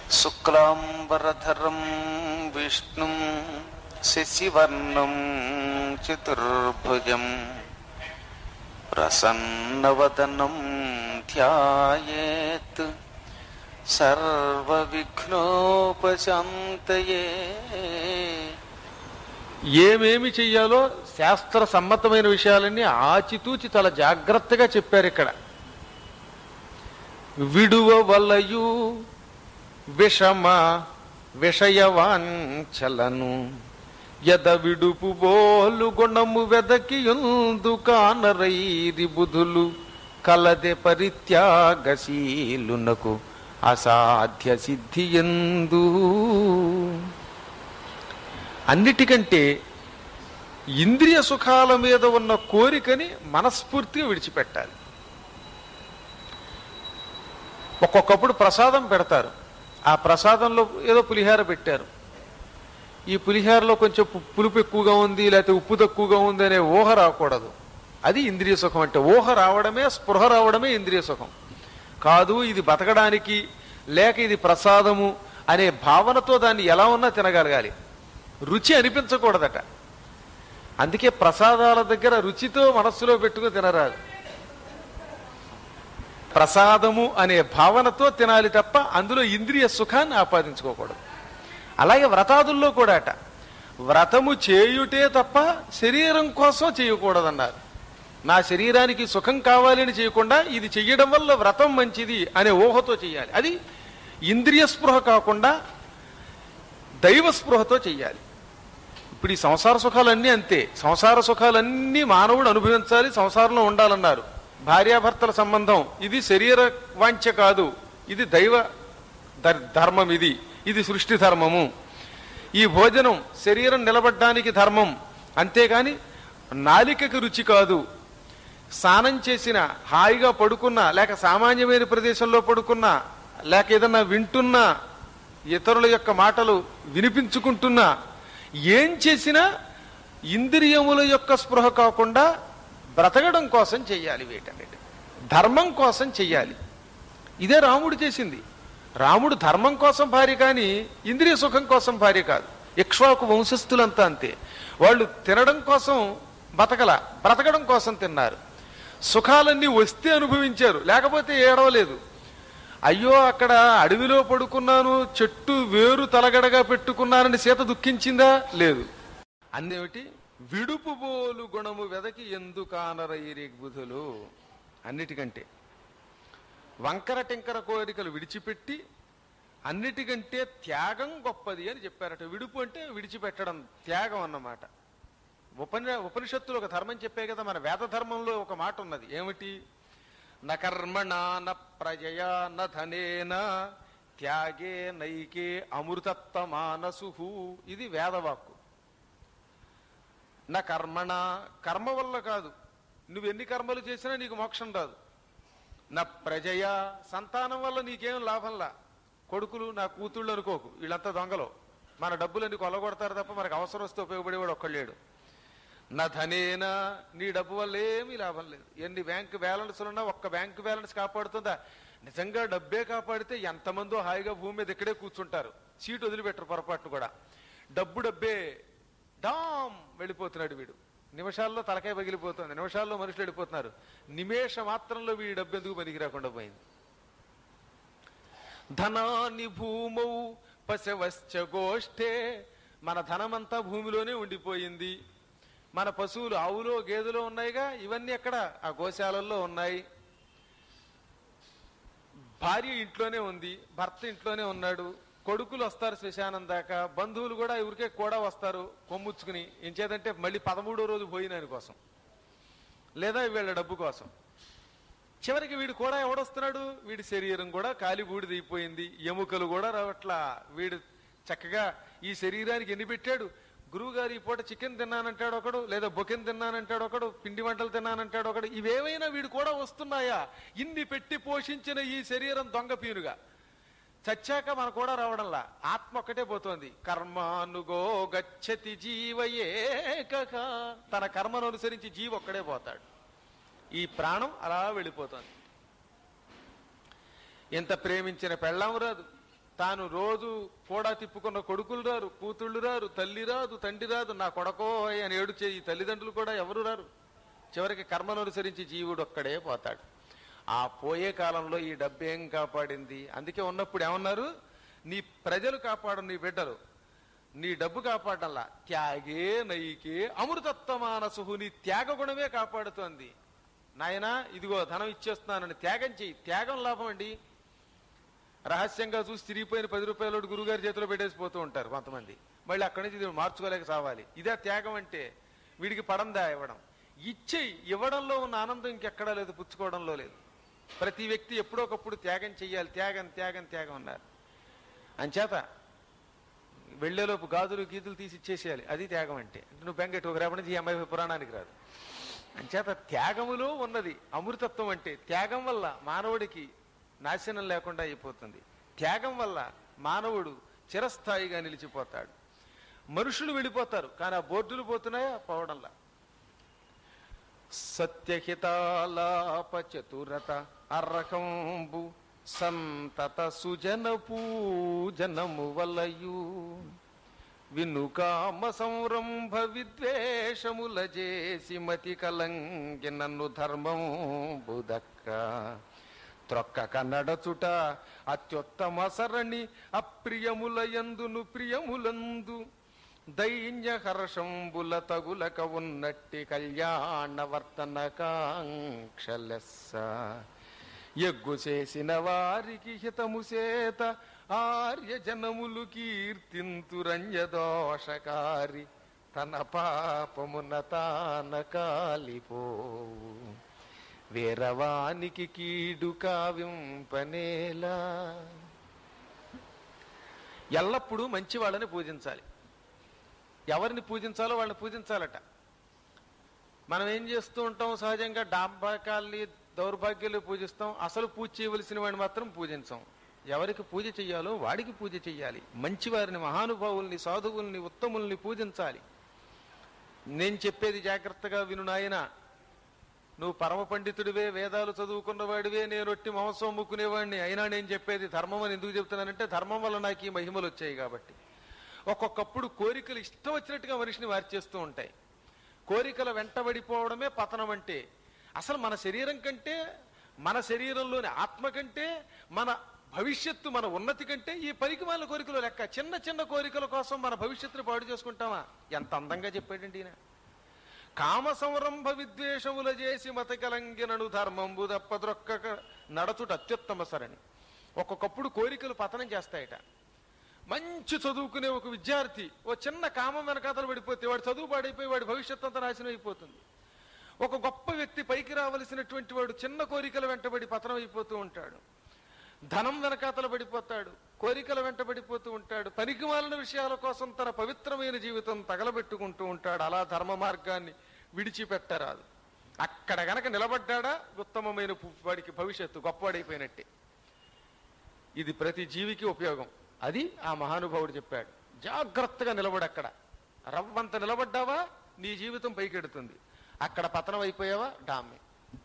శుక్లాంబరధరం విష్ణుం శశివర్ణం చతుర్భుజం ప్రసన్నవదనం ధ్యాయేత్ సర్వవిఘ్నోపశాంతయే ఏమేమి చెయ్యాలో శాస్త్ర సమ్మతమైన విషయాలన్నీ ఆచితూచి చాలా జాగ్రత్తగా చెప్పారు ఇక్కడ విడువ వలయు విషమ విషయవాంఛలను యద విడుపు బోలు గుణము వెదకియుందు కానరైరి బుధులు కలదె పరిత్యాగశీలునకు అసాధ్య సిద్ధి ఎందు అన్నిటికంటే ఇంద్రియ సుఖాల మీద ఉన్న కోరికని మనస్ఫూర్తిగా విడిచిపెట్టాలి ఒక్కొక్కప్పుడు ప్రసాదం పెడతారు ఆ ప్రసాదంలో ఏదో పులిహార పెట్టారు ఈ పులిహారలో కొంచెం పు- పులుపు ఎక్కువగా ఉంది లేకపోతే ఉప్పు తక్కువగా ఉంది అనే ఊహ రాకూడదు అది ఇంద్రియ సుఖం అంటే ఊహ రావడమే స్పృహ రావడమే ఇంద్రియ సుఖం కాదు ఇది బతకడానికి లేక ఇది ప్రసాదము అనే భావనతో దాన్ని ఎలా ఉన్నా తినగలగాలి రుచి అనిపించకూడదట అందుకే ప్రసాదాల దగ్గర రుచితో మనస్సులో పెట్టుకుని తినరాదు ప్రసాదము అనే భావనతో తినాలి తప్ప అందులో ఇంద్రియ సుఖాన్ని ఆపాదించుకోకూడదు అలాగే వ్రతాదుల్లో కూడా అట వ్రతము చేయుటే తప్ప శరీరం కోసం చేయకూడదన్నారు నా శరీరానికి సుఖం కావాలని చేయకుండా ఇది చెయ్యడం వల్ల వ్రతం మంచిది అనే ఊహతో చేయాలి అది ఇంద్రియ స్పృహ కాకుండా దైవ స్పృహతో చెయ్యాలి ఇప్పుడు ఈ సంసార సుఖాలన్నీ అంతే సంసార సుఖాలన్నీ మానవుడు అనుభవించాలి సంసారంలో ఉండాలన్నారు భార్యాభర్తల సంబంధం ఇది శరీర వాంఛ కాదు ఇది దైవ ధర్- ధర్మం ఇది ఇది సృష్టి ధర్మము ఈ భోజనం శరీరం నిలబడ్డానికి ధర్మం అంతేగాని నాలికకి రుచి కాదు స్నానం చేసిన హాయిగా పడుకున్నా లేక సామాన్యమైన ప్రదేశంలో పడుకున్నా లేక ఏదన్నా వింటున్నా ఇతరుల యొక్క మాటలు వినిపించుకుంటున్నా ఏం చేసినా ఇంద్రియముల యొక్క స్పృహ కాకుండా బ్రతకడం కోసం చెయ్యాలి వీటన్నిటి ధర్మం కోసం చెయ్యాలి ఇదే రాముడు చేసింది రాముడు ధర్మం కోసం భార్య కానీ ఇంద్రియ సుఖం కోసం భార్య కాదు ఇక్ష్వాకు వంశస్థులంతా అంతే వాళ్ళు తినడం కోసం బతకల బ్రతకడం కోసం తిన్నారు సుఖాలన్నీ వస్తే అనుభవించారు లేకపోతే ఏడవలేదు అయ్యో అక్కడ అడవిలో పడుకున్నాను చెట్టు వేరు తలగడగా పెట్టుకున్నానని సీత దుఃఖించిందా లేదు అందేమిటి విడుపు బోలు గుణము వెదకి ఎందుకానరైరి బుధులు అన్నిటికంటే వంకర టింకర కోరికలు విడిచిపెట్టి అన్నిటికంటే త్యాగం గొప్పది అని చెప్పారట విడుపు అంటే విడిచిపెట్టడం త్యాగం అన్నమాట ఉపని ఉపనిషత్తులు ఒక ధర్మం చెప్పే కదా మన వేద ధర్మంలో ఒక మాట ఉన్నది ఏమిటి న కర్మణ న ప్రజయా న ధనేన త్యాగే నైకే అమృతత్వ మానసు ఇది వేదవాక్కు నా కర్మణ కర్మ వల్ల కాదు నువ్వు ఎన్ని కర్మలు చేసినా నీకు మోక్షం రాదు నా ప్రజయ సంతానం వల్ల నీకేం లాభంలా కొడుకులు నా కూతుళ్ళు అనుకోకు వీళ్ళంతా దొంగలు మన డబ్బులన్నీ కొల్లగొడతారు తప్ప మనకు అవసరం వస్తే ఉపయోగపడేవాడు ఒక్కళ్ళేడు నా ధనేనా నీ డబ్బు వల్ల ఏమీ లాభం లేదు ఎన్ని బ్యాంక్ బ్యాలెన్స్లు ఉన్నా ఒక్క బ్యాంక్ బ్యాలెన్స్ కాపాడుతుందా నిజంగా డబ్బే కాపాడితే ఎంతమందో హాయిగా భూమి మీద ఇక్కడే కూర్చుంటారు సీటు వదిలిపెట్టరు పొరపాటు కూడా డబ్బు డబ్బే డామ్ వెళ్ళిపోతున్నాడు వీడు నిమిషాల్లో తలకాయ పగిలిపోతుంది నిమిషాల్లో మనుషులు వెళ్ళిపోతున్నారు నిమేష మాత్రంలో వీడి డబ్బు ఎందుకు పనికి రాకుండా పోయింది ధనాన్ని భూమౌ పశవశ్చ గోష్ఠే మన ధనమంతా భూమిలోనే ఉండిపోయింది మన పశువులు ఆవులో గేదెలో ఉన్నాయిగా ఇవన్నీ ఎక్కడ ఆ గోశాలల్లో ఉన్నాయి భార్య ఇంట్లోనే ఉంది భర్త ఇంట్లోనే ఉన్నాడు కొడుకులు వస్తారు శ్మశానం దాకా బంధువులు కూడా ఎవరికే కూడా వస్తారు కొమ్ముచ్చుకుని ఎంచేదంటే మళ్ళీ పదమూడో రోజు పోయినాని కోసం లేదా వీళ్ళ డబ్బు కోసం చివరికి వీడు కూడా ఎవడొస్తున్నాడు వీడి శరీరం కూడా కాలి బూడిదైపోయింది ఎముకలు కూడా రావట్లా వీడు చక్కగా ఈ శరీరానికి ఎన్ని పెట్టాడు గురువుగారు ఈ పూట చికెన్ తిన్నానంటాడు ఒకడు లేదా బొకెన్ తిన్నానంటాడు ఒకడు పిండి వంటలు తిన్నానంటాడు ఒకడు ఇవేవైనా వీడు కూడా వస్తున్నాయా ఇన్ని పెట్టి పోషించిన ఈ శరీరం దొంగ పీనుగా చచ్చాక మన కూడా రావడంలా ఆత్మ ఒక్కటే పోతోంది కర్మానుగో గచ్చతి జీవయేక తన కర్మను అనుసరించి జీవ ఒక్కడే పోతాడు ఈ ప్రాణం అలా వెళ్ళిపోతుంది ఎంత ప్రేమించిన పెళ్ళాం రాదు తాను రోజు కూడా తిప్పుకున్న కొడుకులు రారు కూతుళ్ళు రారు తల్లి రాదు తండ్రి రాదు నా కొడకో అని ఏడుచే ఈ తల్లిదండ్రులు కూడా ఎవరు రారు చివరికి కర్మను అనుసరించి జీవుడు ఒక్కడే పోతాడు ఆ పోయే కాలంలో ఈ డబ్బేం కాపాడింది అందుకే ఉన్నప్పుడు ఏమన్నారు నీ ప్రజలు కాపాడు నీ బిడ్డలు నీ డబ్బు కాపాడాలా త్యాగే నైకే అమృతత్వ మానసుహు నీ త్యాగ గుణమే కాపాడుతోంది నాయనా ఇదిగో ధనం ఇచ్చేస్తున్నానని త్యాగం చెయ్యి త్యాగం లాభం అండి రహస్యంగా చూసి తిరిగిపోయిన పది రూపాయలు గురుగారి చేతిలో పెట్టేసి పోతూ ఉంటారు కొంతమంది మళ్ళీ అక్కడి నుంచి ఇది మార్చుకోలేక సావాలి ఇదే త్యాగం అంటే వీడికి పడందా ఇవ్వడం ఇచ్చేయి ఇవ్వడంలో ఉన్న ఆనందం ఇంకెక్కడా లేదు పుచ్చుకోవడంలో లేదు ప్రతి వ్యక్తి ఎప్పుడోకప్పుడు త్యాగం చెయ్యాలి త్యాగం త్యాగం త్యాగం అన్నారు అంచేత వెళ్లేలోపు గాజులు గీతులు తీసి ఇచ్చేసేయాలి అది త్యాగం అంటే అంటే నువ్వు బెంగెట్ ఒక రేపటి నుంచి ఈ అమ్మాయి పురాణానికి రాదు అంచేత త్యాగములో ఉన్నది అమృతత్వం అంటే త్యాగం వల్ల మానవుడికి నాశనం లేకుండా అయిపోతుంది త్యాగం వల్ల మానవుడు చిరస్థాయిగా నిలిచిపోతాడు మనుషులు వెళ్ళిపోతారు కానీ ఆ బోర్డులు పోతున్నాయా పోవడంలా సత్యహితాలాప చతురత అర్రకంబు సంతత సుజన పూజనము వలయు వినుకామ సంరంభ విద్వేషముల చేసి మతి కలంగి నన్ను ధర్మం బుదక్క త్రొక్కక నడచుట అత్యుత్తమ సరణి అప్రియముల యందును ప్రియములందు దైన్య హర్షంబుల తగులక ఉన్నట్టి కళ్యాణ వర్తన కాంక్షలెస్స ఎగ్గు చేసిన వారికి హితము చేత ఆర్య జనములు కీర్తింతురంజదోషకారి తన పాపమున తాన కాలిపోవు వేరవానికి కీడు కావింపనేలా ఎల్లప్పుడూ మంచి వాళ్ళని పూజించాలి ఎవరిని పూజించాలో వాళ్ళని పూజించాలట మనం ఏం చేస్తూ ఉంటాం సహజంగా డాంబకాల్ని దౌర్భాగ్యాలు పూజిస్తాం అసలు పూజ చేయవలసిన వాడిని మాత్రం పూజించాం ఎవరికి పూజ చెయ్యాలో వాడికి పూజ చెయ్యాలి మంచివారిని మహానుభావుల్ని సాధువుల్ని ఉత్తముల్ని పూజించాలి నేను చెప్పేది జాగ్రత్తగా విను నాయనా నువ్వు పరమ పండితుడివే వేదాలు చదువుకున్నవాడివే నేను ఒట్టి మాంసం అమ్ముకునేవాడిని అయినా నేను చెప్పేది ధర్మం అని ఎందుకు చెప్తున్నానంటే ధర్మం వల్ల నాకు ఈ మహిమలు వచ్చాయి కాబట్టి ఒక్కొక్కప్పుడు కోరికలు ఇష్టం వచ్చినట్టుగా మనిషిని మార్చేస్తూ ఉంటాయి కోరికల వెంటబడిపోవడమే పతనం అంటే అసలు మన శరీరం కంటే మన శరీరంలోని ఆత్మ కంటే మన భవిష్యత్తు మన ఉన్నతి కంటే ఈ పనికి వాళ్ళ కోరికలు లెక్క చిన్న చిన్న కోరికల కోసం మన భవిష్యత్తును పాడు చేసుకుంటామా ఎంత అందంగా చెప్పాడండి ఈయన కామ సంరంభ విద్వేషముల చేసి మతకలంగినను ధర్మంబు దప్పద్రొక్కక నడచుట అత్యుత్తమ సరణి ఒక్కొక్కప్పుడు కోరికలు పతనం చేస్తాయట మంచి చదువుకునే ఒక విద్యార్థి ఓ చిన్న కామం వెనకాతలు పడిపోతే వాడు చదువు పాడైపోయి వాడి భవిష్యత్తు అంతా నాశనం అయిపోతుంది ఒక గొప్ప వ్యక్తి పైకి రావలసినటువంటి వాడు చిన్న కోరికల వెంటబడి పతనం అయిపోతూ ఉంటాడు ధనం వెనకాతల పడిపోతాడు కోరికల వెంట పడిపోతూ ఉంటాడు పనికి మాలిన విషయాల కోసం తన పవిత్రమైన జీవితం తగలబెట్టుకుంటూ ఉంటాడు అలా ధర్మ మార్గాన్ని విడిచిపెట్టరాదు అక్కడ గనక నిలబడ్డాడా ఉత్తమమైన పు- వాడికి భవిష్యత్తు గొప్పవాడైపోయినట్టే ఇది ప్రతి జీవికి ఉపయోగం అది ఆ మహానుభావుడు చెప్పాడు జాగ్రత్తగా నిలబడు అక్కడ రవ్వంత నిలబడ్డావా నీ జీవితం పైకెడుతుంది అక్కడ పతనం అయిపోయావా డామ్మే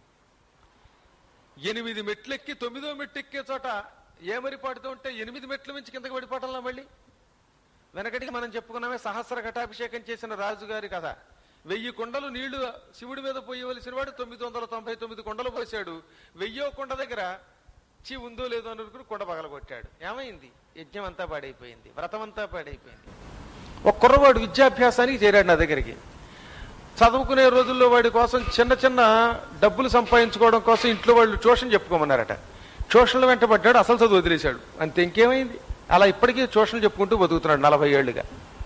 ఎనిమిది మెట్లెక్కి తొమ్మిదో మెట్టు ఎక్కే చోట ఏమరి పాడుతూ ఉంటే ఎనిమిది మెట్ల నుంచి కిందకి పడిపోవటంలా మళ్ళీ వెనకటికి మనం చెప్పుకున్నామే సహస్ర ఘటాభిషేకం చేసిన రాజుగారి కథ వెయ్యి కొండలు నీళ్లు శివుడి మీద పోయవలసిన వాడు తొమ్మిది వందల తొంభై తొమ్మిది కొండలు పోసాడు వెయ్యో కొండ దగ్గర చీ ఉందో లేదో అని అనుకుని కొండ పగలగొట్టాడు ఏమైంది యజ్ఞం అంతా పాడైపోయింది వ్రతం అంతా పాడైపోయింది ఒక కుర్రవాడు విద్యాభ్యాసానికి చేరాడు నా దగ్గరికి చదువుకునే రోజుల్లో వాడి కోసం చిన్న చిన్న డబ్బులు సంపాదించుకోవడం కోసం ఇంట్లో వాళ్ళు ట్యూషన్ చెప్పుకోమన్నారట ట్యూషన్లు వెంటబడ్డాడు అసలు చదువు వదిలేశాడు అంతే ఇంకేమైంది అలా ఇప్పటికీ ట్యూషన్ చెప్పుకుంటూ బతుకుతున్నాడు నలభై ఏళ్ళుగా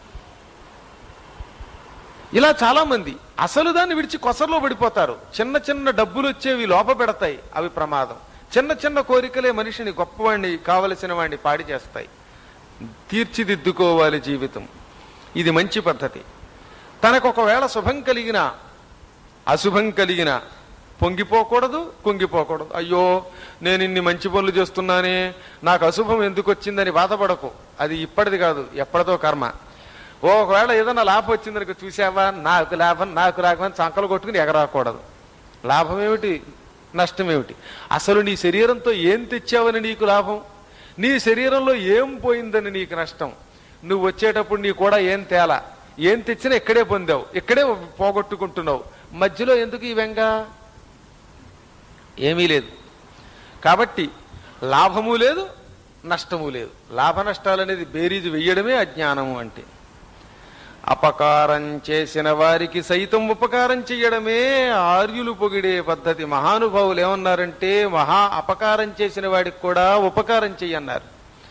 ఇలా చాలా మంది అసలు దాన్ని విడిచి కొసర్లో పడిపోతారు చిన్న చిన్న డబ్బులు వచ్చేవి లోప పెడతాయి అవి ప్రమాదం చిన్న చిన్న కోరికలే మనిషిని గొప్పవాణ్ణి కావలసిన వాడిని పాడి చేస్తాయి తీర్చిదిద్దుకోవాలి జీవితం ఇది మంచి పద్ధతి తనకు ఒకవేళ శుభం కలిగిన అశుభం కలిగిన పొంగిపోకూడదు కుంగిపోకూడదు అయ్యో నేను ఇన్ని మంచి పనులు చేస్తున్నానే నాకు అశుభం ఎందుకు వచ్చిందని బాధపడకు అది ఇప్పటిది కాదు ఎప్పటిదో కర్మ ఓ ఒకవేళ ఏదైనా లాభం వచ్చిందనుకో చూసావా నాకు లాభం నాకు లాభం అని చంకలు కొట్టుకుని ఎగరాకూడదు లాభం ఏమిటి నష్టం ఏమిటి అసలు నీ శరీరంతో ఏం తెచ్చావని నీకు లాభం నీ శరీరంలో ఏం పోయిందని నీకు నష్టం నువ్వు వచ్చేటప్పుడు నీ కూడా ఏం తేలా ఏం తెచ్చినా ఇక్కడే పొందావు ఇక్కడే పోగొట్టుకుంటున్నావు మధ్యలో ఎందుకు ఈ వెంగ ఏమీ లేదు కాబట్టి లాభము లేదు నష్టము లేదు లాభ నష్టాలు అనేది బేరీజు వెయ్యడమే అజ్ఞానము అంటే అపకారం చేసిన వారికి సైతం ఉపకారం చెయ్యడమే ఆర్యులు పొగిడే పద్ధతి మహానుభావులు ఏమన్నారంటే మహా అపకారం చేసిన వాడికి కూడా ఉపకారం చెయ్యన్నారు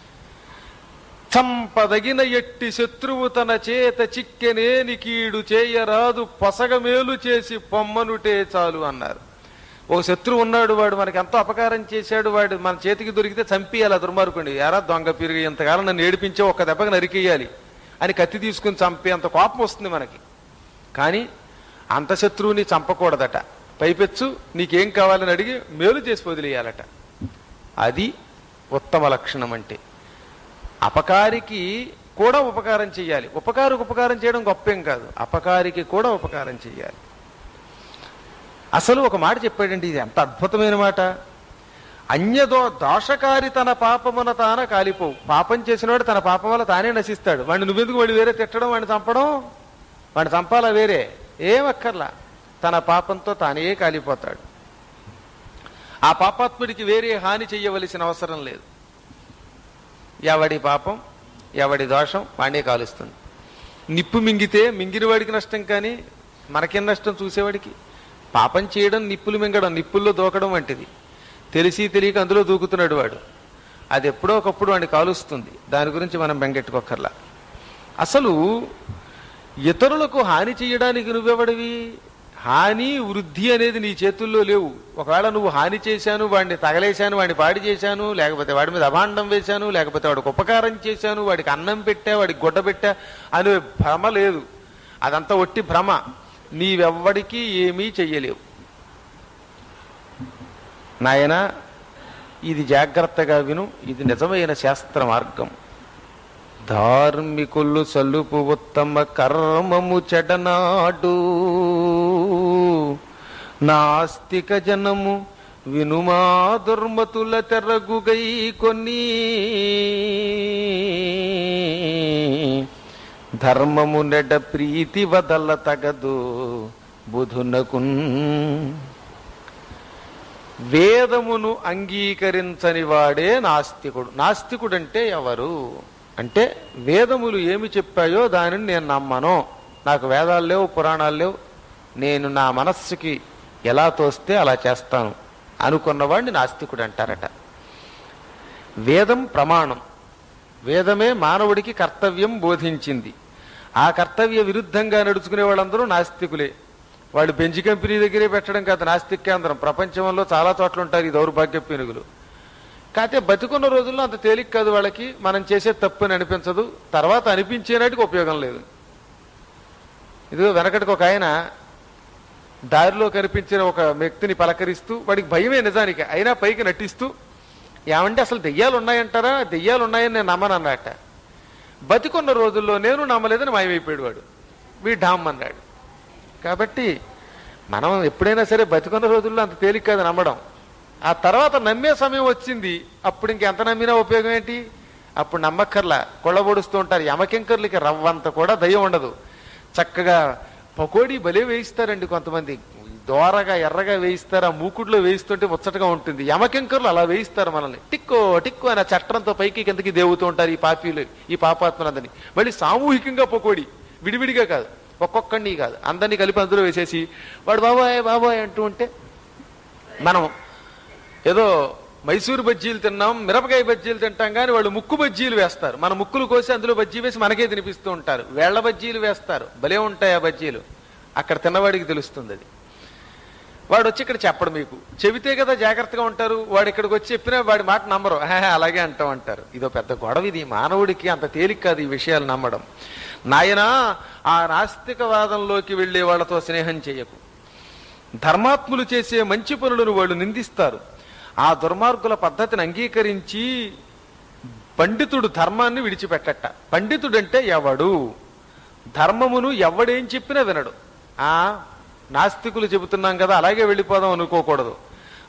చంపదగిన ఎట్టి శత్రువు తన చేత చిక్కెనేని కీడు చేయరాదు పొసగ మేలు చేసి పొమ్మనుటే చాలు అన్నారు ఒక శత్రువు ఉన్నాడు వాడు మనకి ఎంతో అపకారం చేశాడు వాడు మన చేతికి దొరికితే చంపియాలి ఆ దుర్మార్గుండి యారా దొంగ పిరిగి ఇంతకాలం నన్ను ఏడిపించే ఒక్క దెబ్బకి నరికేయాలి అని కత్తి తీసుకుని చంపే అంత కోపం వస్తుంది మనకి కానీ అంత శత్రువుని చంపకూడదట పైపెచ్చు నీకేం కావాలని అడిగి మేలు చేసి వదిలేయాలట అది ఉత్తమ లక్షణం అంటే అపకారికి కూడా ఉపకారం చేయాలి ఉపకారికి ఉపకారం చేయడం గొప్పేం కాదు అపకారికి కూడా ఉపకారం చేయాలి అసలు ఒక మాట చెప్పాడండి ఇది ఎంత అద్భుతమైన మాట అన్యదో దోషకారి తన పాపమున తాన కాలిపోవు పాపం చేసినవాడు తన పాపం వల్ల తానే నశిస్తాడు వాడిని నువ్వెందుకు వాడు వేరే తిట్టడం వాడిని చంపడం వాడిని చంపాలా వేరే ఏం అక్కర్లా తన పాపంతో తానే కాలిపోతాడు ఆ పాపాత్ముడికి వేరే హాని చెయ్యవలసిన అవసరం లేదు ఎవడి పాపం ఎవడి దోషం వాడే కాలుస్తుంది నిప్పు మింగితే మింగిన వాడికి నష్టం కానీ మనకేం నష్టం చూసేవాడికి పాపం చేయడం నిప్పులు మింగడం నిప్పుల్లో దూకడం వంటిది తెలిసి తెలియక అందులో దూకుతున్నాడు వాడు అది ఎప్పుడో ఒకప్పుడు వాడిని కాలుస్తుంది దాని గురించి మనం బెంగెట్టుకోకర్లా అసలు ఇతరులకు హాని చేయడానికి నువ్వెవడివి హాని వృద్ధి అనేది నీ చేతుల్లో లేవు ఒకవేళ నువ్వు హాని చేశాను వాడిని తగలేశాను వాడిని పాడి చేశాను లేకపోతే వాడి మీద అభాండం వేశాను లేకపోతే వాడికి ఉపకారం చేశాను వాడికి అన్నం పెట్టా వాడికి గుడ్డ పెట్టా అనే భ్రమ లేదు అదంతా ఒట్టి భ్రమ నీవెవ్వడికి ఏమీ చెయ్యలేవు నాయన ఇది జాగ్రత్తగా విను ఇది నిజమైన శాస్త్ర మార్గం ధార్మికులు సలుపు ఉత్తమ కర్మము చెడనాడు నాస్తిక జనము వినుమా దుర్మతుల తెరగుగై కొన్ని ధర్మము నెడ ప్రీతి వదల తగదు బుధునకున్ వేదమును అంగీకరించని వాడే నాస్తికుడు నాస్తికుడు అంటే ఎవరు అంటే వేదములు ఏమి చెప్పాయో దానిని నేను నమ్మను నాకు వేదాలు లేవు పురాణాలు లేవు నేను నా మనస్సుకి ఎలా తోస్తే అలా చేస్తాను అనుకున్నవాడిని నాస్తికుడు అంటారట వేదం ప్రమాణం వేదమే మానవుడికి కర్తవ్యం బోధించింది ఆ కర్తవ్య విరుద్ధంగా నడుచుకునే వాళ్ళందరూ నాస్తికులే వాళ్ళు బెంచ్ కంపెనీ దగ్గరే పెట్టడం కాదు నాస్తిక కేంద్రం ప్రపంచంలో చాలా చోట్ల ఉంటారు ఈ దౌర్భాగ్య పెనుగులు కాకపోతే బతికున్న రోజుల్లో అంత తేలిక కాదు వాళ్ళకి మనం చేసే తప్పు అని అనిపించదు తర్వాత అనిపించేనాటికి ఉపయోగం లేదు ఇదిగో వెనకటికి ఒక ఆయన దారిలో కనిపించిన ఒక వ్యక్తిని పలకరిస్తూ వాడికి భయమే నిజానికి అయినా పైకి నటిస్తూ ఏమంటే అసలు దెయ్యాలు ఉన్నాయంటారా దెయ్యాలు ఉన్నాయని నేను నమ్మను అన్నట్ట బతికున్న రోజుల్లో నేను నమ్మలేదని మాయమైపోయాడు వాడు వీ డామ్ అన్నాడు కాబట్టి మనం ఎప్పుడైనా సరే బతికున్న రోజుల్లో అంత తేలిక కాదు నమ్మడం ఆ తర్వాత నమ్మే సమయం వచ్చింది అప్పుడు ఇంకెంత నమ్మినా ఉపయోగం ఏంటి అప్పుడు నమ్మక్కర్లా కొళ్ళబొడుస్తూ ఉంటారు యమకింకర్లకి రవ్వంత కూడా దయ్యం ఉండదు చక్కగా పకోడీ భలే వేయిస్తారండి కొంతమంది దోరగా ఎర్రగా వేయిస్తారు ఆ మూకుడులో వేయిస్తుంటే ముచ్చటగా ఉంటుంది యమకింకర్లు అలా వేయిస్తారు మనల్ని టిక్కో టిక్కో అని ఆ చట్టంతో పైకి కిందకి దేవుతూ ఉంటారు ఈ పాపీలు ఈ పాపాత్మలందరినీ మళ్ళీ సామూహికంగా పకోడీ విడివిడిగా కాదు ఒక్కొక్కడిని కాదు అందరినీ కలిపి అందులో వేసేసి వాడు బాబాయ్ బాబాయ్ అంటూ ఉంటే మనం ఏదో మైసూరు బజ్జీలు తిన్నాం మిరపకాయ బజ్జీలు తింటాం కానీ వాళ్ళు ముక్కు బజ్జీలు వేస్తారు మన ముక్కులు కోసి అందులో బజ్జీ వేసి మనకే తినిపిస్తూ ఉంటారు వేళ్ల బజ్జీలు వేస్తారు భలే ఉంటాయి ఆ బజ్జీలు అక్కడ తిన్నవాడికి తెలుస్తుంది అది వాడు వచ్చి ఇక్కడ చెప్పడు మీకు చెబితే కదా జాగ్రత్తగా ఉంటారు వాడు ఇక్కడికి వచ్చి చెప్పినా వాడి మాట నమ్మరు "ఆహా, అలాగే అంటాం అంటారు ఇదో పెద్ద గొడవ ఇది మానవుడికి అంత తేలిక కాదు ఈ విషయాలు నమ్మడం నాయనా ఆ నాస్తికవాదంలోకి వెళ్లే వాళ్ళతో స్నేహం చేయకు ధర్మాత్ములు చేసే మంచి పనులను వాళ్ళు నిందిస్తారు ఆ దుర్మార్గుల పద్ధతిని అంగీకరించి పండితుడు ధర్మాన్ని విడిచిపెట్టట పండితుడంటే ఎవడు ధర్మమును ఎవడేం చెప్పినా వినడు ఆ నాస్తికులు చెబుతున్నాం కదా అలాగే వెళ్ళిపోదాం అనుకోకూడదు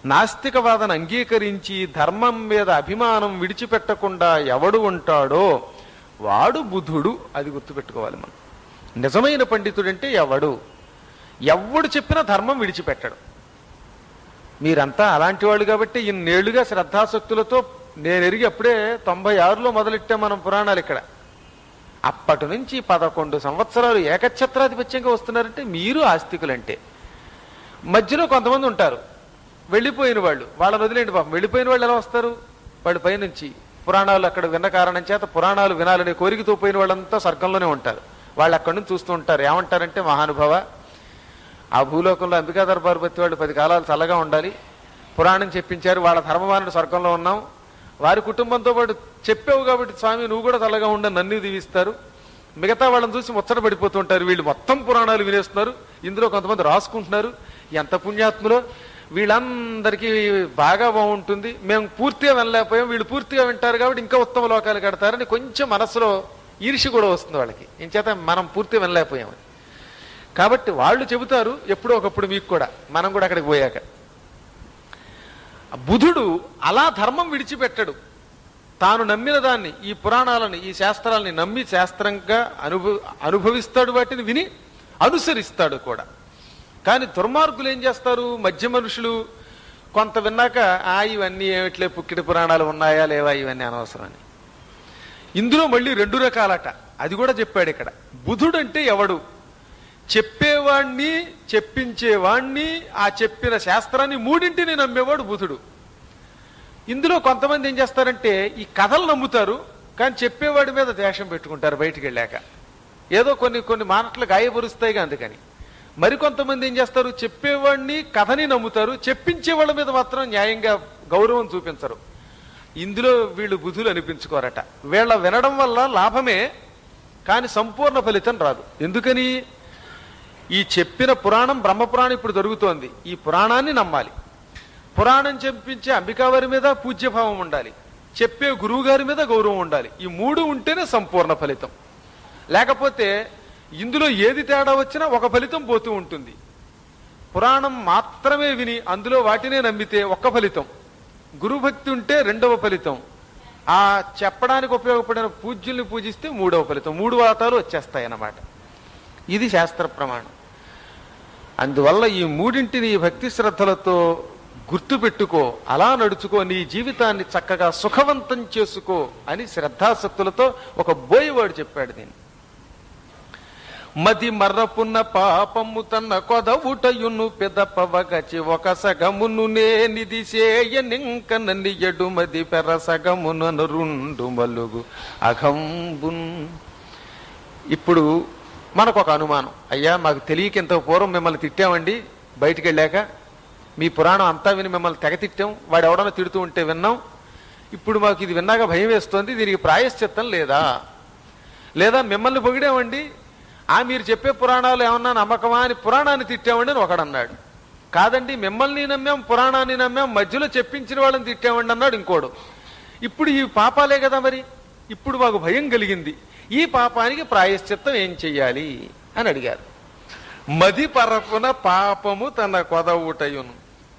నాస్తికవాదన అంగీకరించి ధర్మం మీద అభిమానం విడిచిపెట్టకుండా ఎవడు ఉంటాడో వాడు బుధుడు అది గుర్తుపెట్టుకోవాలి మనం నిజమైన పండితుడంటే ఎవడు ఎవడు చెప్పినా ధర్మం విడిచిపెట్టడు మీరంతా అలాంటి వాళ్ళు కాబట్టి ఇన్నేళ్లుగా శ్రద్ధాశక్తులతో నేను ఎరిగి అప్పుడే తొంభై ఆరులో మొదలెట్టాం మనం పురాణాలు ఇక్కడ అప్పటి నుంచి పదకొండు సంవత్సరాలు ఏకఛత్రాధిపత్యంగా వస్తున్నారంటే మీరు ఆస్తికులంటే మధ్యలో కొంతమంది ఉంటారు వెళ్ళిపోయిన వాళ్ళు వాళ్ళని వదిలేండి పాపం వెళ్ళిపోయిన వాళ్ళు ఎలా వస్తారు వాళ్ళు పైనుంచి పురాణాలు అక్కడ విన్న కారణం చేత పురాణాలు వినాలనే కోరికతో పోయిన వాళ్ళంతా స్వర్గంలోనే ఉంటారు వాళ్ళు అక్కడి నుంచి చూస్తూ ఉంటారు ఏమంటారంటే మహానుభావ ఆ భూలోకంలో అంబికా దర్బారు బతి వాళ్ళు పది కాలాలు చల్లగా ఉండాలి పురాణం చెప్పించారు వాళ్ళ ధర్మమానుడు స్వర్గంలో ఉన్నాం వారి కుటుంబంతో పాటు చెప్పావు కాబట్టి స్వామి నువ్వు కూడా చల్లగా ఉండని నన్ను దీవిస్తారు మిగతా వాళ్ళని చూసి ముచ్చట పడిపోతుంటారు వీళ్ళు మొత్తం పురాణాలు వినేస్తున్నారు ఇందులో కొంతమంది రాసుకుంటున్నారు ఎంత పుణ్యాత్ములో వీళ్ళందరికీ బాగా బాగుంటుంది మేము పూర్తిగా వినలేకపోయాం వీళ్ళు పూర్తిగా వింటారు కాబట్టి ఇంకా ఉత్తమ లోకాలు కడతారని కొంచెం మనసులో ఈర్షి కూడా వస్తుంది వాళ్ళకి ఇంచేత మనం పూర్తిగా వినలేకపోయామని కాబట్టి వాళ్ళు చెబుతారు ఎప్పుడో ఒకప్పుడు మీకు కూడా మనం కూడా అక్కడికి పోయాక బుధుడు అలా ధర్మం విడిచిపెట్టడు తాను నమ్మిన దాన్ని ఈ పురాణాలని ఈ శాస్త్రాలని నమ్మి శాస్త్రంగా అనుభవ అనుభవిస్తాడు వాటిని విని అనుసరిస్తాడు కూడా కానీ దుర్మార్గులు ఏం చేస్తారు మధ్య మనుషులు కొంత విన్నాక ఆ ఇవన్నీ ఏమిట్లే పుక్కిడి పురాణాలు ఉన్నాయా లేవా ఇవన్నీ అనవసరం అని ఇందులో మళ్ళీ రెండు రకాలట అది కూడా చెప్పాడు ఇక్కడ బుధుడు అంటే ఎవడు చెప్పేవాణ్ణి చెప్పించేవాణ్ణి ఆ చెప్పిన శాస్త్రాన్ని మూడింటిని నమ్మేవాడు బుధుడు ఇందులో కొంతమంది ఏం చేస్తారంటే ఈ కథలు నమ్ముతారు కానీ చెప్పేవాడి మీద ద్వేషం పెట్టుకుంటారు బయటికి వెళ్ళాక ఏదో కొన్ని కొన్ని మాటలు గాయపరుస్తాయిగా అందుకని మరికొంతమంది ఏం చేస్తారు చెప్పేవాడిని కథని నమ్ముతారు చెప్పించే వాళ్ళ మీద మాత్రం న్యాయంగా గౌరవం చూపించరు ఇందులో వీళ్ళు బుధులు అనిపించుకోరట వీళ్ళ వినడం వల్ల లాభమే కానీ సంపూర్ణ ఫలితం రాదు ఎందుకని ఈ చెప్పిన పురాణం బ్రహ్మపురాణం ఇప్పుడు జరుగుతోంది ఈ పురాణాన్ని నమ్మాలి పురాణం చెప్పించే అంబికావారి మీద పూజ్యభావం ఉండాలి చెప్పే గురువు గారి మీద గౌరవం ఉండాలి ఈ మూడు ఉంటేనే సంపూర్ణ ఫలితం లేకపోతే ఇందులో ఏది తేడా వచ్చినా ఒక ఫలితం పోతూ ఉంటుంది పురాణం మాత్రమే విని అందులో వాటినే నమ్మితే ఒక్క ఫలితం గురుభక్తి ఉంటే రెండవ ఫలితం ఆ చెప్పడానికి ఉపయోగపడిన పూజ్యుల్ని పూజిస్తే మూడవ ఫలితం మూడు వాతాలు వచ్చేస్తాయి అన్నమాట ఇది శాస్త్ర ప్రమాణం అందువల్ల ఈ మూడింటిని ఈ భక్తి శ్రద్ధలతో గుర్తుపెట్టుకో అలా నడుచుకో నీ జీవితాన్ని చక్కగా సుఖవంతం చేసుకో అని శ్రద్ధాసక్తులతో ఒక బోయవాడు చెప్పాడు దీన్ని మది మర్రపున్న పాపము తన కొదవుటయును పెదపవగచి ఒక సగమును నేనిది సేయనింక నన్నియడు మది పెర సగమును రెండు మలుగు అఘంబున్ ఇప్పుడు మనకు ఒక అనుమానం అయ్యా మాకు తెలియక ఇంత పూర్వం మిమ్మల్ని తిట్టామండి బయటికి వెళ్ళాక మీ పురాణం అంతా విని మిమ్మల్ని తెగ తిట్టాం వాడు ఎవడన్నా తిడుతూ ఉంటే విన్నాం ఇప్పుడు మాకు ఇది విన్నాక భయం వేస్తోంది దీనికి ప్రాయశ్చిత్తం లేదా లేదా మిమ్మల్ని పొగిడామండి ఆ మీరు చెప్పే పురాణాలు ఏమన్నా నమ్మకమా అని పురాణాన్ని తిట్టామండి అని ఒకడన్నాడు కాదండి మిమ్మల్ని నమ్మాం పురాణాన్ని నమ్మాం మధ్యలో చెప్పించిన వాళ్ళని తిట్టామండి అన్నాడు ఇంకోడు ఇప్పుడు ఈ పాపాలే కదా మరి ఇప్పుడు మాకు భయం కలిగింది ఈ పాపానికి ప్రాయశ్చిత్తం ఏం చెయ్యాలి అని అడిగారు మది పరపున పాపము తన కొదవుటయును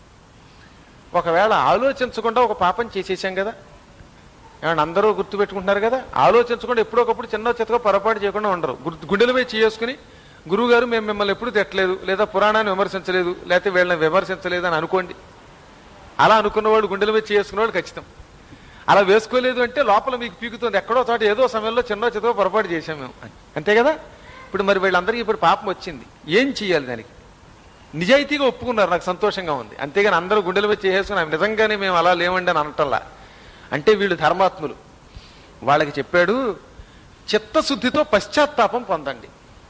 ఒకవేళ ఆలోచించకుండా ఒక పాపం చేసేసాం కదా ఏమన్నా అందరూ గుర్తుపెట్టుకుంటున్నారు కదా ఆలోచించకుండా ఎప్పుడొకప్పుడు చిన్న చిత్తగా పొరపాటు చేయకుండా ఉండరు గుర్తు- గుండెల మీద చేసుకుని గురువు గారు మేము మిమ్మల్ని ఎప్పుడు తిట్టలేదు లేదా పురాణాన్ని విమర్శించలేదు లేకపోతే వీళ్ళని విమర్శించలేదు అని అనుకోండి అలా అనుకున్నవాడు గుండెల మీద చేసుకున్నవాడు ఖచ్చితం అలా వేసుకోలేదు అంటే లోపల మీకు పీకుతుంది ఎక్కడో చోట ఏదో సమయంలో చిన్న చిత్తగా పొరపాటు చేశాం మేము అని. అంతే కదా ఇప్పుడు మరి వీళ్ళందరికీ ఇప్పుడు పాపం వచ్చింది ఏం చెయ్యాలి దానికి నిజాయితీగా ఒప్పుకున్నారు నాకు సంతోషంగా ఉంది అంతేగాని అందరూ గుండెల మీద చేసుకుని నిజంగానే మేము అలా లేవండి అని అనటంలా అంటే వీళ్ళు ధర్మాత్ములు వాళ్ళకి చెప్పాడు చిత్తశుద్ధితో పశ్చాత్తాపం పొందండి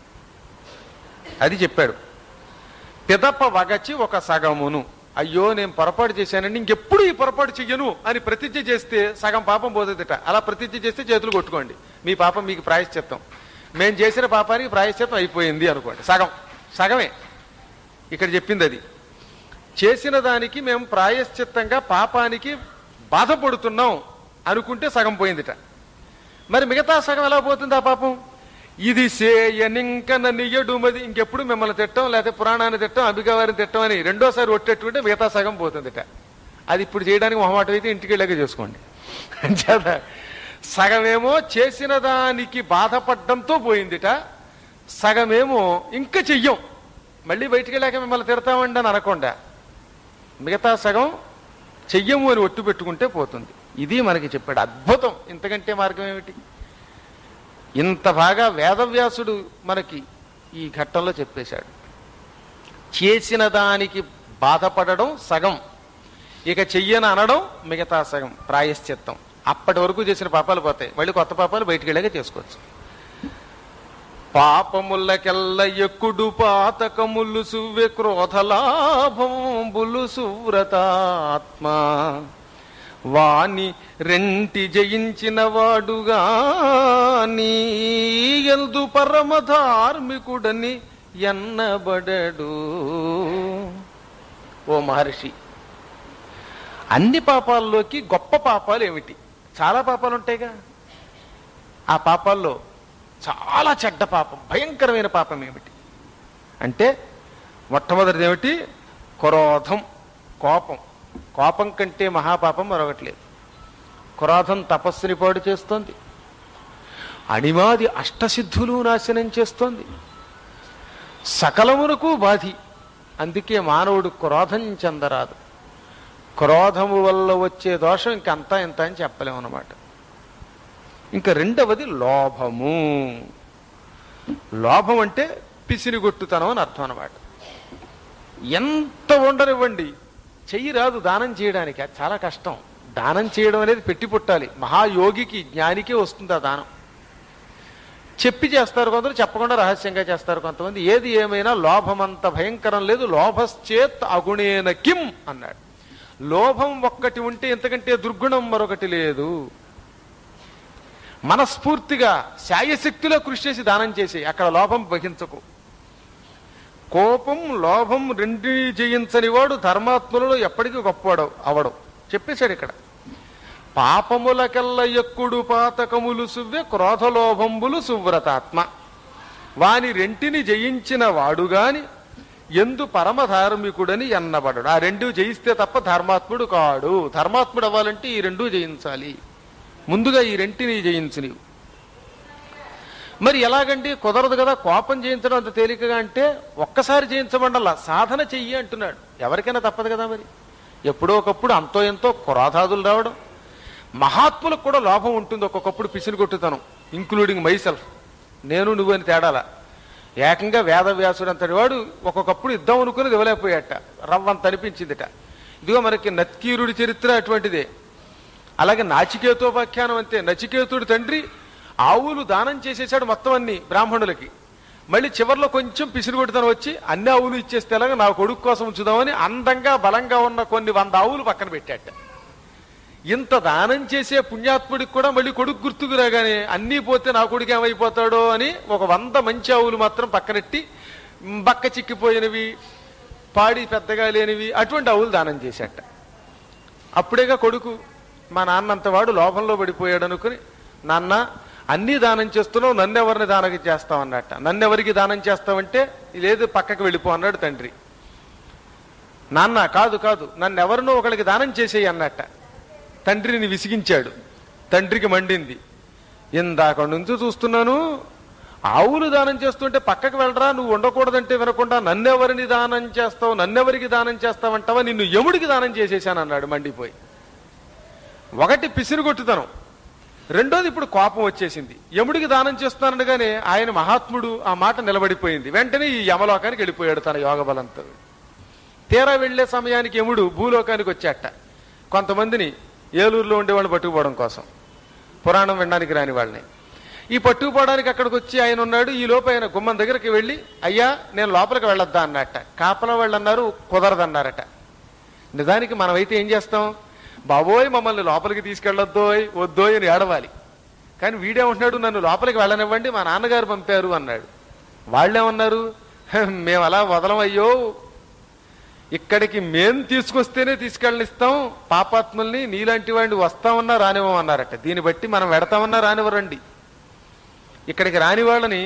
అది చెప్పాడు పిదప వగచి ఒక సగమును అయ్యో నేను పొరపాటు చేశానండి ఇంకెప్పుడు ఈ పొరపాటు చెయ్యను అని ప్రతిజ్ఞ చేస్తే సగం పాపం పోతుందిట అలా ప్రతిజ్ఞ చేస్తే చేతులు కొట్టుకోండి మీ పాపం మీకు ప్రాయశ్చిత్తం మేము చేసిన పాపానికి ప్రాయశ్చిత్తం అయిపోయింది అనుకోండి సగం సగమే ఇక్కడ చెప్పింది అది చేసిన దానికి మేము ప్రాయశ్చిత్తంగా పాపానికి బాధపడుతున్నాం అనుకుంటే సగం పోయిందిట మరి మిగతా సగం ఎలా పోతుంది ఆ పాపం ఇది సేయనింకన నియ్యడుమది ఇంకెప్పుడు మిమ్మల్ని తిట్టం లేకపోతే పురాణాన్ని తిట్టం అంబికా వారిని తిట్టం అని రెండోసారి ఒట్టేట్టుకుంటే మిగతా సగం పోతుందిట అది ఇప్పుడు చేయడానికి మొహమాటం అయితే ఇంటికి వెళ్ళాక చేసుకోండి అంచేత సగమేమో చేసిన దానికి బాధపడడంతో పోయిందిట సగమేమో ఇంకా చెయ్యం మళ్ళీ బయటికి వెళ్ళాక మిమ్మల్ని తిడతామండి అని అనకుండా మిగతా సగం చెయ్యము అని ఒట్టు పెట్టుకుంటే పోతుంది ఇది మనకి చెప్పాడు అద్భుతం ఇంతకంటే మార్గం ఏమిటి ఇంత బాగా వేదవ్యాసుడు మనకి ఈ ఘట్టంలో చెప్పేశాడు చేసిన దానికి బాధపడడం సగం ఇక చెయ్యని అనడం మిగతా సగం ప్రాయశ్చిత్తం అప్పటి వరకు చేసిన పాపాలు పోతాయి మళ్ళీ కొత్త పాపాలు బయటికి వెళ్ళాక చేసుకోవచ్చు పాపముల్లకెల్ల ఎక్కుడు పాతకములు సువ్వె క్రోధలాభంబులు సువ్రతాత్మ వాని రెంటి జయించిన వాడుగా నీ ఎందు పరమ ధార్మికుడని ఎన్నబడడు ఓ మహర్షి అన్ని పాపాల్లోకి గొప్ప పాపాలు ఏమిటి చాలా పాపాలు ఉంటాయిగా ఆ పాపాల్లో చాలా చెడ్డ పాపం భయంకరమైన పాపం ఏమిటి అంటే మొట్టమొదటిది ఏమిటి క్రోధం కోపం కోపం కంటే మహాపాపం మరొకటి లేదు క్రోధం తపస్సుని పాడు చేస్తోంది అణిమాది అష్టసిద్ధులు నాశనం చేస్తోంది సకలమునకు బాధి అందుకే మానవుడు క్రోధం చెందరాదు క్రోధము వల్ల వచ్చే దోషం ఇంకంతా ఇంత అని చెప్పలేము అన్నమాట ఇంకా రెండవది లోభము లోభం అంటే పిసినిగొట్టుతనం అని అర్థం అన్నమాట ఎంత ఉండనివ్వండి చెయ్యి రాదు దానం చేయడానికి అది చాలా కష్టం దానం చేయడం అనేది పెట్టి పుట్టాలి మహాయోగికి జ్ఞానికే వస్తుంది ఆ దానం చెప్పి చేస్తారు కొందరు చెప్పకుండా రహస్యంగా చేస్తారు కొంతమంది ఏది ఏమైనా లోభం అంత భయంకరం లేదు లోభశ్చేత్ అగుణేన కిం అన్నాడు లోభం ఒక్కటి ఉంటే ఎంతకంటే దుర్గుణం మరొకటి లేదు మనస్ఫూర్తిగా శాయశక్తిలో కృషి చేసి దానం చేసి అక్కడ లోభం వహించకు కోపం లోభం రెండిని జయించని వాడు ధర్మాత్ములలో ఎప్పటికీ గొప్పవాడు అవడు చెప్పేశాడు ఇక్కడ పాపములకెల్ల ఎక్కుడు పాతకములు సువ్వె క్రోధలోభంబులు సువ్రతాత్మ వాని రెంటిని జయించిన వాడుగాని ఎందు పరమ ధార్మికుడని ఎన్నబడడు ఆ రెండు జయిస్తే తప్ప ధర్మాత్ముడు కాడు ధర్మాత్ముడు అవ్వాలంటే ఈ రెండు జయించాలి ముందుగా ఈ రెంటిని జయించు నీవు మరి ఎలాగండి కుదరదు కదా కోపం జయించడం అంత తేలికగా అంటే ఒక్కసారి జయించమండల్లా సాధన చెయ్యి అంటున్నాడు ఎవరికైనా తప్పదు కదా మరి ఎప్పుడో ఒకప్పుడు అంతో ఎంతో క్రోధాదులు రావడం మహాత్ములకు కూడా లోభం ఉంటుంది ఒక్కొక్కప్పుడు పిసిని కొట్టుతనం ఇంక్లూడింగ్ మైసెల్ఫ్ నేను నువ్వు అని తేడాల ఏకంగా వేదవ్యాసుడు అంతటి వాడు ఒక్కొక్కప్పుడు ఇద్దాం అనుకుని ఇవ్వలేకపోయాట రవ్వంత అనిపించిందిట ఇదిగో మనకి నత్కీరుడి చరిత్ర అటువంటిదే అలాగే నాచికేతోపాఖ్యానం అంతే నచికేతుడి తండ్రి ఆవులు దానం చేసేసాడు మొత్తం అన్ని బ్రాహ్మణులకి మళ్ళీ చివర్లో కొంచెం పిసిరిగొట్టుతనం వచ్చి అన్ని ఆవులు ఇచ్చేస్తే ఎలాగా నా కొడుకు కోసం ఉంచుదామని అందంగా బలంగా ఉన్న కొన్ని వంద ఆవులు పక్కన పెట్టాట ఇంత దానం చేసే పుణ్యాత్ముడికి కూడా మళ్ళీ కొడుకు గుర్తుకు రాగానే అన్నీ పోతే నా కొడుకు ఏమైపోతాడో అని ఒక వంద మంచి ఆవులు మాత్రం పక్కనెట్టి మ్, బక్క చిక్కిపోయినవి పాడి పెద్దగా లేనివి అటువంటి ఆవులు దానం చేశాట అప్పుడేగా కొడుకు మా నాన్నంత వాడు లోభంలో పడిపోయాడు అనుకుని నాన్న అన్నీ దానం చేస్తున్నావు నన్నెవరిని దానం చేస్తావు అన్నట్ట నన్నెవరికి దానం చేస్తావంటే లేదు పక్కకి వెళ్ళిపో అన్నాడు తండ్రి నాన్న కాదు కాదు నన్నెవరినో ఒకరికి దానం చేసేయి అన్నట్ట తండ్రిని విసిగించాడు తండ్రికి మండింది ఇందాక నుంచి చూస్తున్నాను ఆవులు దానం చేస్తుంటే పక్కకు వెళ్ళరా నువ్వు ఉండకూడదంటే వినకుండా నన్నెవరిని దానం చేస్తావు నన్నెవరికి దానం చేస్తావంటావా నిన్ను యముడికి దానం చేసేసాను అన్నాడు మండిపోయి ఒకటి పిసిరిగొట్టుతనం రెండోది ఇప్పుడు కోపం వచ్చేసింది యముడికి దానం చేస్తానగానే ఆయన మహాత్ముడు ఆ మాట నిలబడిపోయింది వెంటనే ఈ యమలోకానికి వెళ్ళిపోయాడు తన యోగ బలంతో తీరా వెళ్లే సమయానికి యముడు భూలోకానికి వచ్చాట కొంతమందిని ఏలూరులో ఉండేవాళ్ళు పట్టుకుపోవడం కోసం పురాణం వినడానికి రాని వాళ్ళని ఈ పట్టుకుపోవడానికి అక్కడికి వచ్చి ఆయన ఉన్నాడు ఈ లోపు ఆయన గుమ్మం దగ్గరికి వెళ్ళి అయ్యా నేను లోపలికి వెళ్ళొద్దా అన్నట్ట కాపలా వాళ్ళు అన్నారు కుదరదన్నారట నిజానికి మనమైతే ఏం చేస్తాం బాబోయ్ మమ్మల్ని లోపలికి తీసుకెళ్ళొద్దోయ్ వద్దోయ్ అని ఏడవాలి కానీ వీడేమంటున్నాడు నన్ను లోపలికి వెళ్ళనివ్వండి మా నాన్నగారు పంపారు అన్నాడు వాళ్ళేమన్నారు "హ, మేము అలా వదలమయ్యో ఇక్కడికి మేం తీసుకొస్తేనే తీసుకెళ్ళనిస్తాం పాపాత్ముల్ని నీలాంటి వాడిని వస్తామన్నా రానివ్వమన్నారట దీన్ని బట్టి మనం వెడతామన్నా రానివ్వరండి ఇక్కడికి రాని వాళ్ళని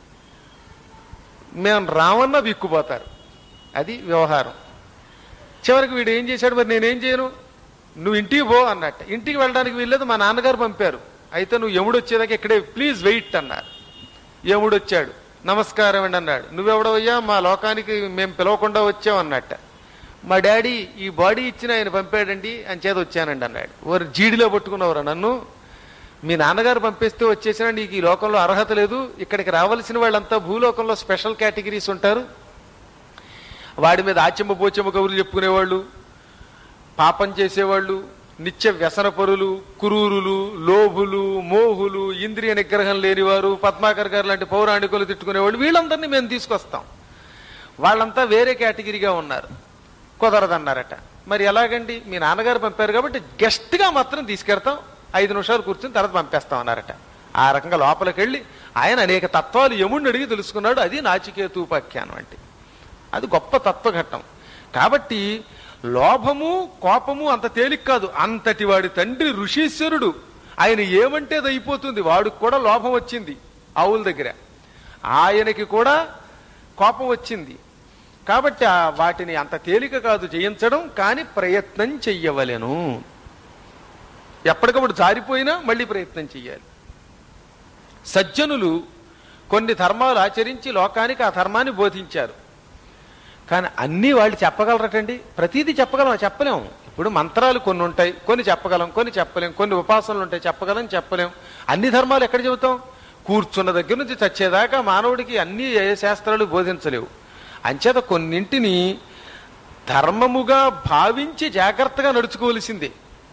మేము రామన్నా విక్కుపోతారు అది వ్యవహారం చివరికి వీడు ఏం చేశాడు మరి నేనేం చేయను నువ్వు ఇంటికి పో అన్నట్ట ఇంటికి వెళ్ళడానికి వీల్లేదు మా నాన్నగారు పంపారు అయితే నువ్వు యముడు వచ్చేదాకా ఇక్కడే ప్లీజ్ వెయిట్ అన్నారు యముడు వచ్చాడు నమస్కారం అండి అన్నాడు నువ్వెవడవయ్యా మా లోకానికి మేము పిలవకుండా వచ్చాం అన్నట్ట మా డాడీ ఈ బాడీ ఇచ్చిన ఆయన పంపాడండి అని చేత వచ్చానండి అన్నాడు ఓరు జీడిలో పట్టుకున్నవరా నన్ను మీ నాన్నగారు పంపిస్తే వచ్చేసినా నీకు ఈ లోకంలో అర్హత లేదు ఇక్కడికి రావాల్సిన వాళ్ళంతా భూలోకంలో స్పెషల్ కేటగిరీస్ ఉంటారు వాడి మీద ఆచెమ్మ పోచెమ్మ కబుర్లు చెప్పుకునేవాళ్ళు పాపం చేసేవాళ్ళు నిత్య వ్యసనపరులు కురూరులు లోభులు మోహులు ఇంద్రియ నిగ్రహం లేనివారు పద్మాకర్ గారు లాంటి పౌరాణికులు తిట్టుకునేవాళ్ళు వీళ్ళందరినీ మేము తీసుకొస్తాం వాళ్ళంతా వేరే కేటగిరీగా ఉన్నారు కుదరదన్నారట మరి ఎలాగండి మీ నాన్నగారు పంపారు కాబట్టి గెస్ట్గా మాత్రం తీసుకెడతాం ఐదు నిమిషాలు కూర్చుని తర్వాత పంపేస్తాం అన్నారట ఆ రకంగా లోపలికి వెళ్ళి ఆయన అనేక తత్వాలు యముడిని అడిగి తెలుసుకున్నాడు అది నాచికేతూపాఖ్యానం అంటే అది గొప్ప తత్వఘట్టం కాబట్టి లోభము కోపము అంత తేలిక కాదు అంతటి వాడి తండ్రి ఋషీశ్వరుడు ఆయన ఏమంటే అది అయిపోతుంది వాడికి కూడా లోభం వచ్చింది ఆవుల దగ్గర ఆయనకి కూడా కోపం వచ్చింది కాబట్టి ఆ వాటిని అంత తేలిక కాదు జయించడం కానీ ప్రయత్నం చెయ్యవలెను ఎప్పటికప్పుడు జారిపోయినా మళ్ళీ ప్రయత్నం చెయ్యాలి సజ్జనులు కొన్ని ధర్మాలు ఆచరించి లోకానికి ఆ ధర్మాన్ని బోధించారు కానీ అన్నీ వాళ్ళు చెప్పగలరటండి ప్రతిదీ చెప్పగలం చెప్పలేం ఇప్పుడు మంత్రాలు కొన్ని ఉంటాయి కొన్ని చెప్పగలం కొన్ని చెప్పలేం కొన్ని ఉపాసనలు ఉంటాయి చెప్పగలం చెప్పలేం అన్ని ధర్మాలు ఎక్కడ చెబుతాం కూర్చున్న దగ్గర నుంచి చచ్చేదాకా మానవుడికి అన్ని ఏ శాస్త్రాలు బోధించలేవు అంచేత కొన్నింటిని ధర్మముగా భావించి జాగ్రత్తగా నడుచుకోవలసిందే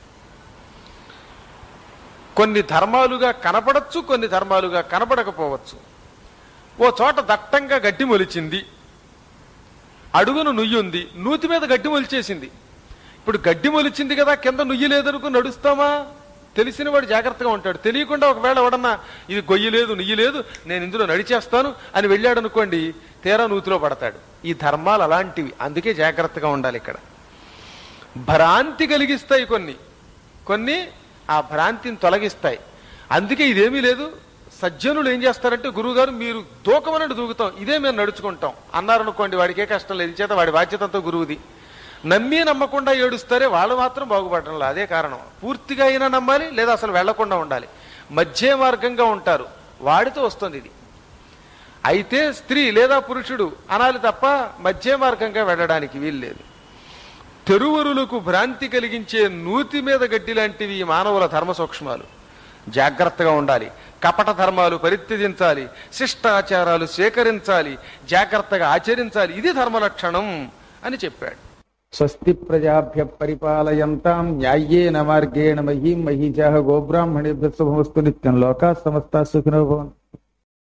కొన్ని ధర్మాలుగా కనపడచ్చు కొన్ని ధర్మాలుగా కనపడకపోవచ్చు ఓ చోట దట్టంగా గడ్డి మొలిచింది అడుగును నుయ్యి ఉంది నూతి మీద గడ్డి మొలిచేసింది ఇప్పుడు గడ్డి మొలిచింది కదా కింద నుయ్యి లేదనుకుని నడుస్తామా తెలిసిన వాడు జాగ్రత్తగా ఉంటాడు తెలియకుండా ఒకవేళ ఎవడన్నా ఇది గొయ్యి లేదు నుయ్యి లేదు నేను ఇందులో నడిచేస్తాను అని వెళ్ళాడు అనుకోండి తీరా నూతిలో పడతాడు ఈ ధర్మాలు అలాంటివి అందుకే జాగ్రత్తగా ఉండాలి ఇక్కడ భ్రాంతి కలిగిస్తాయి కొన్ని కొన్ని ఆ భ్రాంతిని తొలగిస్తాయి అందుకే ఇదేమీ లేదు సజ్జనులు ఏం చేస్తారంటే గురువుగారు మీరు దూకమనండి దూకుతాం ఇదే మేము నడుచుకుంటాం అన్నారనుకోండి వాడికే కష్టం లేదు చేత వాడి బాధ్యత అంతా గురువుది నమ్మి నమ్మకుండా ఏడుస్తారే వాళ్ళు మాత్రం బాగుపడడం లేదు అదే కారణం పూర్తిగా అయినా నమ్మాలి లేదా అసలు వెళ్లకుండా ఉండాలి మధ్య మార్గంగా ఉంటారు వాడితో వస్తుంది ఇది అయితే స్త్రీ లేదా పురుషుడు అనాలి తప్ప మధ్య మార్గంగా వెళ్ళడానికి వీల్లేదు తెరువరులకు భ్రాంతి కలిగించే నూతి మీద గడ్డి లాంటివి ఈ మానవుల ధర్మ సూక్ష్మాలు జాగ్రత్తగా ఉండాలి కపట ధర్మాలు పరిత్యజించాలి శిష్టాచారాలు స్వీకరించాలి జాగ్రత్తగా ఆచరించాలి ఇది ధర్మ లక్షణం అని చెప్పాడు స్వస్తి ప్రజాభ్య పరిపాలయంతాం న్యాయేన మార్గేణ మహీం మహీజాహ గోబ్రాహ్మణేభ్య శుభమస్తు నిత్యం లోకా సమస్త సుఖినో భవంతు